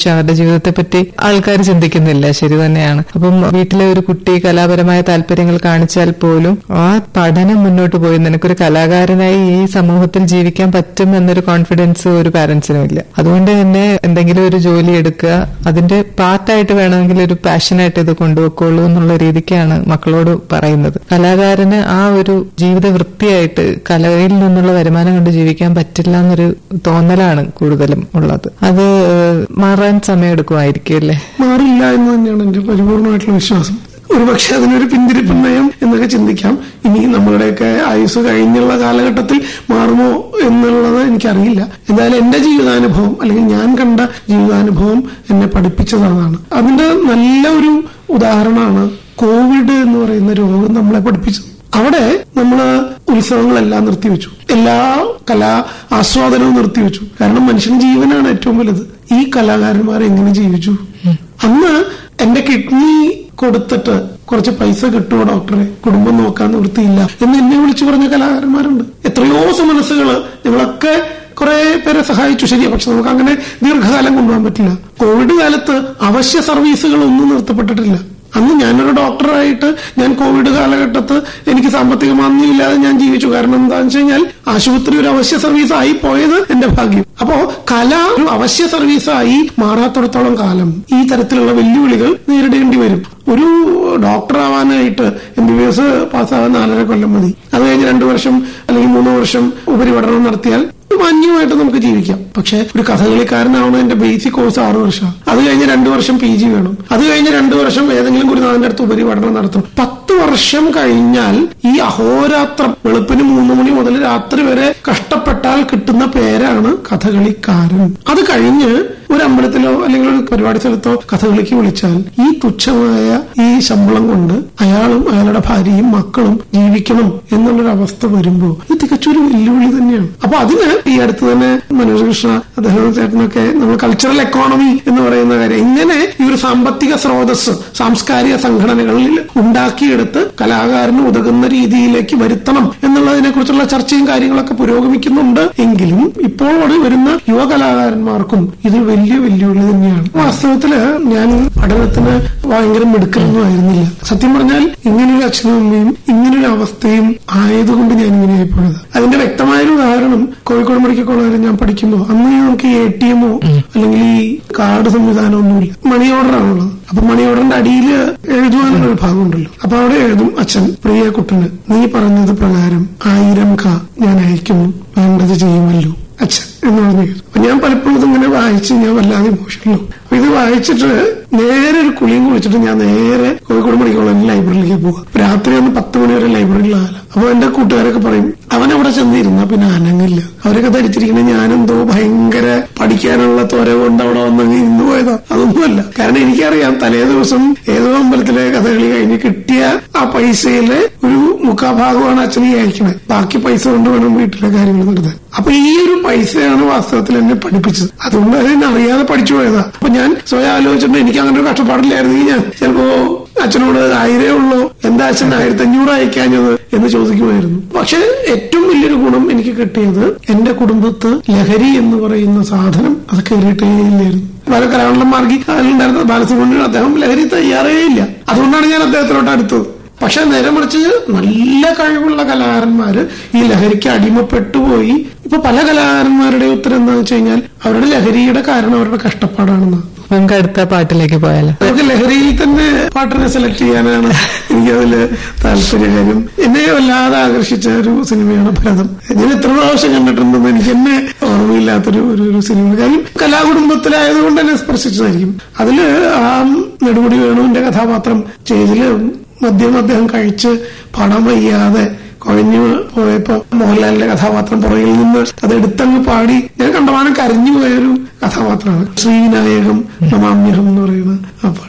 പക്ഷെ അവരുടെ ജീവിതത്തെ പറ്റി ആൾക്കാർ ചിന്തിക്കുന്നില്ല ശരി തന്നെയാണ് അപ്പം വീട്ടിലെ ഒരു കുട്ടി കലാപരമായ താല്പര്യങ്ങൾ കാണിച്ചാൽ പോലും ആ പഠനം മുന്നോട്ട് പോയി നിനക്കൊരു കലാകാരനായി ഈ സമൂഹത്തിൽ ജീവിക്കാൻ പറ്റും എന്നൊരു കോൺഫിഡൻസ് ഒരു പാരന്റ്സിനും ഇല്ല അതുകൊണ്ട് തന്നെ എന്തെങ്കിലും ഒരു ജോലി എടുക്കുക അതിന്റെ പാർട്ടായിട്ട് വേണമെങ്കിൽ ഒരു പാഷനായിട്ട് ഇത് കൊണ്ടുപോയിക്കോളൂ എന്നുള്ള രീതിക്കാണ് മക്കളോട് പറയുന്നത് കലാകാരന് ആ ഒരു ജീവിത വൃത്തിയായിട്ട് കലയിൽ നിന്നുള്ള വരുമാനം കൊണ്ട് ജീവിക്കാൻ പറ്റില്ല എന്നൊരു തോന്നലാണ് കൂടുതലും ഉള്ളത് അത് മാറാൻ സമയമെടുക്കുമായിരിക്കും അല്ലേ മാറില്ല എന്ന് തന്നെയാണ് എന്റെ പരിപൂർണമായിട്ടുള്ള വിശ്വാസം ഒരുപക്ഷെ അതിനൊരു പിന്തിരിപ്പ് നയം എന്നൊക്കെ ചിന്തിക്കാം ഇനി നമ്മളുടെയൊക്കെ ആയുസ് കഴിഞ്ഞുള്ള കാലഘട്ടത്തിൽ മാറുമോ എന്നുള്ളത് എനിക്കറിയില്ല എന്തായാലും എന്റെ ജീവിതാനുഭവം അല്ലെങ്കിൽ ഞാൻ കണ്ട ജീവിതാനുഭവം എന്നെ പഠിപ്പിച്ചത് അതാണ് അതിന്റെ നല്ല ഒരു ഉദാഹരണമാണ് കോവിഡ് എന്ന് പറയുന്ന രോഗം നമ്മളെ പഠിപ്പിച്ചത് അവിടെ നമ്മള് ഉത്സവങ്ങളെല്ലാം നിർത്തിവെച്ചു എല്ലാ കലാ ആസ്വാദനവും നിർത്തിവെച്ചു കാരണം മനുഷ്യൻ ജീവനാണ് ഏറ്റവും വലുത് ഈ കലാകാരന്മാർ എങ്ങനെ ജീവിച്ചു അന്ന് എന്റെ കിഡ്നി കൊടുത്തിട്ട് കുറച്ച് പൈസ കിട്ടുമോ ഡോക്ടറെ കുടുംബം നോക്കാൻ നിവൃത്തിയില്ല എന്ന് എന്നെ വിളിച്ചു പറഞ്ഞ കലാകാരന്മാരുണ്ട് എത്രയോ മനസ്സുകള് ഞങ്ങളൊക്കെ കുറെ പേരെ സഹായിച്ചു ശരിയാ പക്ഷെ നമുക്ക് അങ്ങനെ ദീർഘകാലം കൊണ്ടുപോകാൻ പറ്റില്ല കോവിഡ് കാലത്ത് അവശ്യ സർവീസുകളൊന്നും നിർത്തപ്പെട്ടിട്ടില്ല അന്ന് ഞാനൊരു ഡോക്ടറായിട്ട് ഞാൻ കോവിഡ് കാലഘട്ടത്ത് എനിക്ക് സാമ്പത്തിക മാന്യമില്ലാതെ ഞാൻ ജീവിച്ചു കാരണം എന്താണെന്ന് വെച്ച് കഴിഞ്ഞാൽ ആശുപത്രി ഒരു അവശ്യ സർവീസ് ആയി പോയത് എന്റെ ഭാഗ്യം അപ്പോ കല ഒരു അവശ്യ സർവീസായി മാറാത്തിടത്തോളം കാലം ഈ തരത്തിലുള്ള വെല്ലുവിളികൾ നേരിടേണ്ടി വരും ഒരു ഡോക്ടർ ആവാനായിട്ട് എം ബി ബി എസ് പാസ്സാകാൻ നാലര കൊല്ലം മതി അത് കഴിഞ്ഞ് രണ്ടു വർഷം അല്ലെങ്കിൽ മൂന്ന് വർഷം ഉപരിപഠനം നടത്തിയാൽ മാന്യമായിട്ട് നമുക്ക് ജീവിക്കാം പക്ഷെ ഒരു കഥകളിക്കാരനാവണതിന്റെ ബേസിക് കോഴ്സ് ആറു വർഷം അത് കഴിഞ്ഞ് രണ്ടു വർഷം പി ജി വേണം അത് കഴിഞ്ഞ് രണ്ടു വർഷം ഏതെങ്കിലും ഗുരുനാഥന്റെ അടുത്ത് ഉപരിപഠനം നടത്തണം പത്ത് വർഷം കഴിഞ്ഞാൽ ഈ അഹോരാത്രം വെളുപ്പിന് മൂന്ന് മണി മുതൽ രാത്രി വരെ കഷ്ടപ്പെട്ടാൽ കിട്ടുന്ന പേരാണ് കഥകളിക്കാരൻ അത് കഴിഞ്ഞ് ഒരു അമ്പലത്തിലോ അല്ലെങ്കിൽ ഒരു പരിപാടി സ്ഥലത്തോ കഥകളിക്ക് വിളിച്ചാൽ ഈ തുച്ഛമായ ഈ ശമ്പളം കൊണ്ട് അയാളും അയാളുടെ ഭാര്യയും മക്കളും ജീവിക്കണം എന്നുള്ളൊരു അവസ്ഥ വരുമ്പോ ഇത് തികച്ചും ഒരു വെല്ലുവിളി തന്നെയാണ് അപ്പൊ അതിന് ഈ അടുത്ത് തന്നെ മനോജ് കൃഷ്ണ അദ്ദേഹം ചേട്ടനൊക്കെ നമ്മൾ കൾച്ചറൽ എക്കോണമി എന്ന് പറയുന്ന കാര്യം ഇങ്ങനെ ഈ ഒരു സാമ്പത്തിക സ്രോതസ് സാംസ്കാരിക സംഘടനകളിൽ ഉണ്ടാക്കിയെടുത്ത് കലാകാരന് ഉതകുന്ന രീതിയിലേക്ക് വരുത്തണം എന്നുള്ളതിനെ കുറിച്ചുള്ള ചർച്ചയും കാര്യങ്ങളൊക്കെ പുരോഗമിക്കുന്നുണ്ട് എങ്കിലും ഇപ്പോൾ വരുന്ന യുവ കലാകാരന്മാർക്കും ഇത് വലിയ വെല്ലുവിളി തന്നെയാണ് വാസ്തവത്തില് ഞാൻ പഠനത്തിന് ഭയങ്കര മിടുക്കലൊന്നും ആയിരുന്നില്ല സത്യം പറഞ്ഞാൽ ഇങ്ങനൊരു അച്ഛനും അമ്മയും ഇങ്ങനൊരു അവസ്ഥയും ആയതുകൊണ്ട് ഞാൻ ഇങ്ങനെ ആയിപ്പോയത് അതിന്റെ വ്യക്തമായ ഒരു ഉദാഹരണം കോഴിക്കോട് മെഡിക്കൽ കോളേജിൽ ഞാൻ പഠിക്കുമ്പോൾ അന്ന് നമുക്ക് എ ടി എമ്മോ അല്ലെങ്കിൽ ഈ കാർഡ് സംവിധാനം ഒന്നുമില്ല മണി ഓർഡർ ആണുള്ളത് അപ്പൊ മണി ഓർഡറിന്റെ അടിയിൽ എഴുതുവാനുള്ള ഒരു ഭാഗമുണ്ടല്ലോ അപ്പൊ അവിടെ എഴുതും അച്ഛൻ പ്രിയ കുട്ടന് നീ പറഞ്ഞത് പ്രകാരം ആയിരം ക ഞാൻ അയക്കുന്നു വേണ്ടത് ചെയ്യുമല്ലോ അച്ഛൻ എന്ന് പറഞ്ഞു അപ്പൊ ഞാൻ പലപ്പോഴും ഇതിങ്ങനെ വായിച്ച് ഞാൻ വല്ലാതെ ഇമോഷണലോ അപ്പൊ ഇത് വായിച്ചിട്ട് നേരെ ഒരു കുളിയും കുളിച്ചിട്ട് ഞാൻ നേരെ കോഴിക്കോട് മെഡിക്കൽ കോളേജ് ലൈബ്രറിയിലേക്ക് പോകും രാത്രി ഒന്ന് പത്ത് മണി വരെ ലൈബ്രറിയിലാകാല അപ്പൊ എന്റെ കൂട്ടുകാരൊക്കെ പറയും അവൻ അവിടെ ചെന്നിരുന്ന പിന്നെ അനങ്ങില്ല അവരൊക്കെ ധരിച്ചിരിക്കുന്നത് ഞാനെന്തോ ഭയങ്കര പഠിക്കാനുള്ള ത്വര കൊണ്ട് അവിടെ വന്നങ്ങ് ഇരുന്ന് പോയതാ അതൊന്നുമല്ല കാരണം എനിക്കറിയാം തലേ ദിവസം ഏതോ അമ്പലത്തിലെ കഥകളി കഴിഞ്ഞ് കിട്ടിയ ആ പൈസയിലെ ഒരു മുക്കാഭാഗമാണ് അച്ഛനെ അയക്കണത് ബാക്കി പൈസ കൊണ്ട് വേണം വീട്ടിലെ കാര്യങ്ങൾ നടത്താൻ അപ്പൊ ഈ ഒരു പൈസയാണ് വാസ്തവത്തിൽ എന്നെ പഠിപ്പിച്ചത് അതുകൊണ്ട് അതിനെ അറിയാതെ പഠിച്ചു പോയതാ അപ്പൊ ഞാൻ സ്വയം ആലോചിച്ചിട്ട് എനിക്ക് അങ്ങനെ ഒരു കഷ്ടപ്പാടില്ലായിരുന്നെങ്കിൽ ഞാൻ ചിലപ്പോ അച്ഛനോട് ആയിരേ ഉള്ളൂ എന്താ അച്ഛൻ ആയിരത്തി അഞ്ഞൂറ് അയക്കാഞ്ഞത് എന്ന് ചോദിക്കുമായിരുന്നു പക്ഷെ ഏറ്റവും വലിയൊരു ഗുണം എനിക്ക് കിട്ടിയത് എന്റെ കുടുംബത്ത് ലഹരി എന്ന് പറയുന്ന സാധനം അത് കയറിയിട്ടേ ഇല്ലായിരുന്നു പല കലാവണ്ടന്മാർക്ക് അതിലുണ്ടായിരുന്ന ബാലസുബ്രഹ്മണ്യൻ അദ്ദേഹം ലഹരി തയ്യാറേ ഇല്ല അതുകൊണ്ടാണ് ഞാൻ അദ്ദേഹത്തിലോട്ട് അടുത്തത് പക്ഷെ നേരെ മറിച്ച് നല്ല കഴിവുള്ള കലാകാരന്മാര് ഈ ലഹരിക്ക് അടിമപ്പെട്ടു പോയി ഇപ്പൊ പല കലാകാരന്മാരുടെ ഉത്തരം എന്താണെന്ന് വെച്ച് കഴിഞ്ഞാൽ അവരുടെ ലഹരിയുടെ കാരണം അവരുടെ കഷ്ടപ്പാടാണെന്ന് നമുക്ക് അടുത്ത പാട്ടിലേക്ക് പോയാലോ നമുക്ക് ലഹരിയിൽ തന്നെ പാട്ടിനെ സെലക്ട് ചെയ്യാനാണ് എനിക്കതില് താല്പര്യം എന്നെ വല്ലാതെ ആകർഷിച്ച ഒരു സിനിമയാണ് ഭരതം ഞാൻ എത്ര പ്രാവശ്യം കണ്ടിട്ടുണ്ടെന്ന് എനിക്ക് എന്നെ ഓർമ്മയില്ലാത്തൊരു ഒരു ഒരു സിനിമ കാര്യം കലാകുടുംബത്തിലായതുകൊണ്ട് എന്നെ സ്പർശിച്ചതായിരിക്കും അതില് ആ നെടുമുടി വേണുവിന്റെ കഥാപാത്രം സ്റ്റേജില് മദ്യം അദ്ദേഹം കഴിച്ച് പണം വയ്യാതെ കുഴഞ്ഞു പോയപ്പോ മോഹൻലാലിന്റെ കഥാപാത്രം പുറകിൽ നിന്ന് അത് എടുത്തങ്ങ് പാടി ഞാൻ കണ്ടമാനം കരഞ്ഞു പോയൊരു കഥാപാത്രമാണ് ശ്രീവിനായകം നമാമ്യഹം എന്ന് പറയുന്ന ആ പാട്ട്